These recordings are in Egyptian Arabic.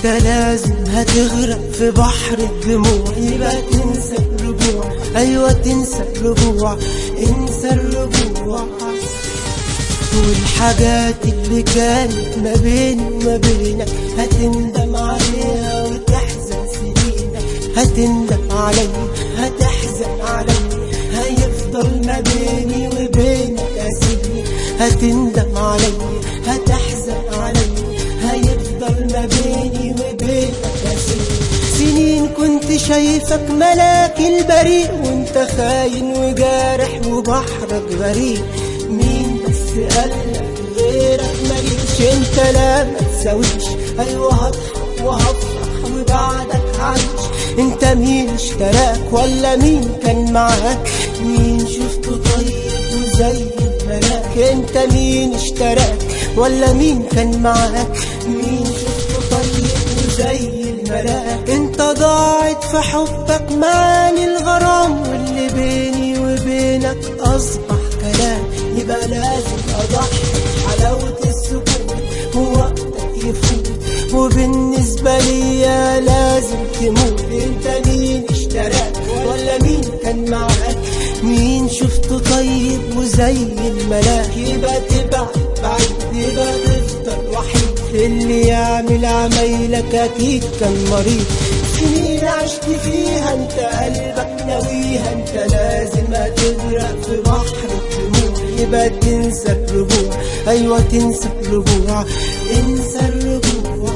انت لازم هتغرق في بحر الدموع يبقى تنسى الرجوع ايوه تنسى الرجوع انسى الرجوع والحاجات اللي كانت ما بيني وما بينك هتندم عليها وتحزن سنينك هتندم عليا هتحزن عليا هيفضل ما بيني وبينك اسيبني هتندم عليا هتحزن عليا هيفضل ما بيني وبينك اسيبني سنين كنت شايفك ملاك البريء وانت خاين وجارح وبحرك غريب مين بس قالك غيرك ماليش انت لا ما تساويش ايوه هضحك وهفرح وبعدك عايش انت مين اشتراك ولا مين كان معاك مين شفته طيب وزي الملاك انت مين اشتراك ولا مين كان معاك مين شفته طيب وزي الملاك انت ضاعت في حبك معاني الغرام واللي بيني وبينك اصبح كلام يبقى لازم اضحي حلاوة السكون ووقتك يفوت وبالنسبة ليا لازم تموت انت مين اشتراك ولا مين كان معاك مين شفته طيب وزي الملاك يبقى تبعد بعيد يبقى تفضل وحيد اللي يعمل عمايلك اكيد كان مريض سنين عشت فيها انت قلبك ناويها انت لازم هتغرق في بحر الدموع يبقى تنسى الرجوع ايوه تنسى الرجوع انسى الرجوع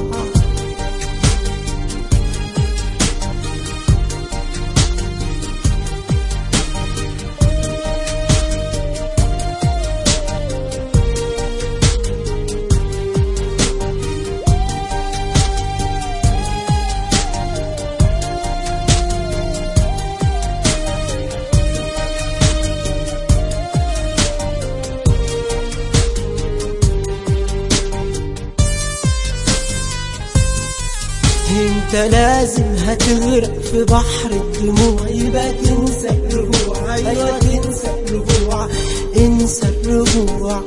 انت لازم هتغرق في بحر الدموع يبقى تنسى الرجوع ايوه تنسى الرجوع انسى الرجوع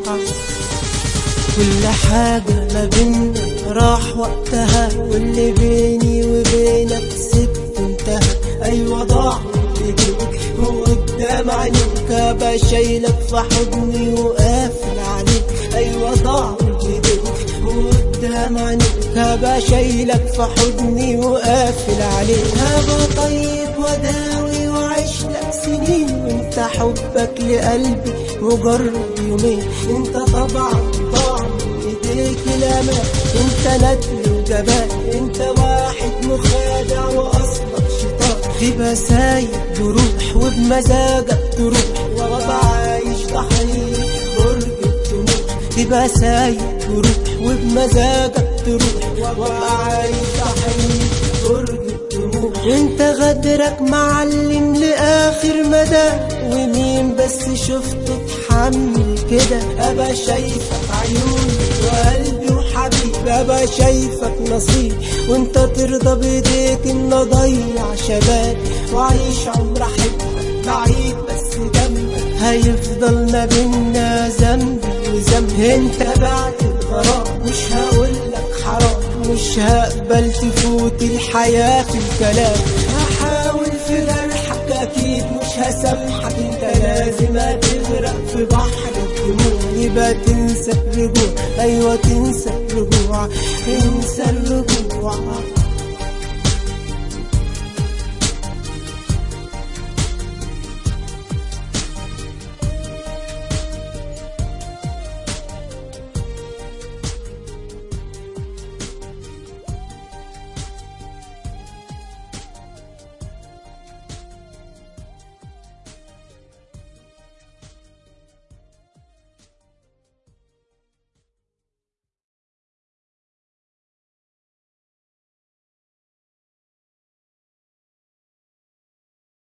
كل حاجة ما بينا راح وقتها واللي بيني وبينك سبت انتهى ايوه ضاع ايديك وقدام عينيك ابقى شايلك في حضني وقافل عليك ايوه ضاع ايديك وقدام عينيك ابقى شايلك في حضني وقافل عليك هبقى طيب وداوي وعيش لك سنين وانت حبك لقلبي مجرد يومين انت طبعا ضاع من ايديك الامان انت ندل وجبان انت واحد مخادع واصلك شيطان تبقى سايب بروح وبمزاجك تروح وابقى عايش ضحية برج الطموح تبقى سايب بروح وبمزاجك تروح وابقى عايش ضحية برج الطموح انت غدرك معلم لاخر مدى ومين بس شفته اتحمل كده ابقى شايفك عيوني وقلبي وحبيبي ابقى شايفك نصيب وانت ترضى بايديك ان اضيع شباب واعيش عمر احبك بعيد بس جنبك هيفضل ما بينا ذنب وذنب انت بعد الغرام مش هقولك حرام مش هقبل تفوت الحياة في الكلام هحاول في جرحك أكيد مش هسامحك أنت لازم هتغرق في بحر الدموع يبقى تنسى الرجوع أيوة تنسى الرجوع انسى الرجوع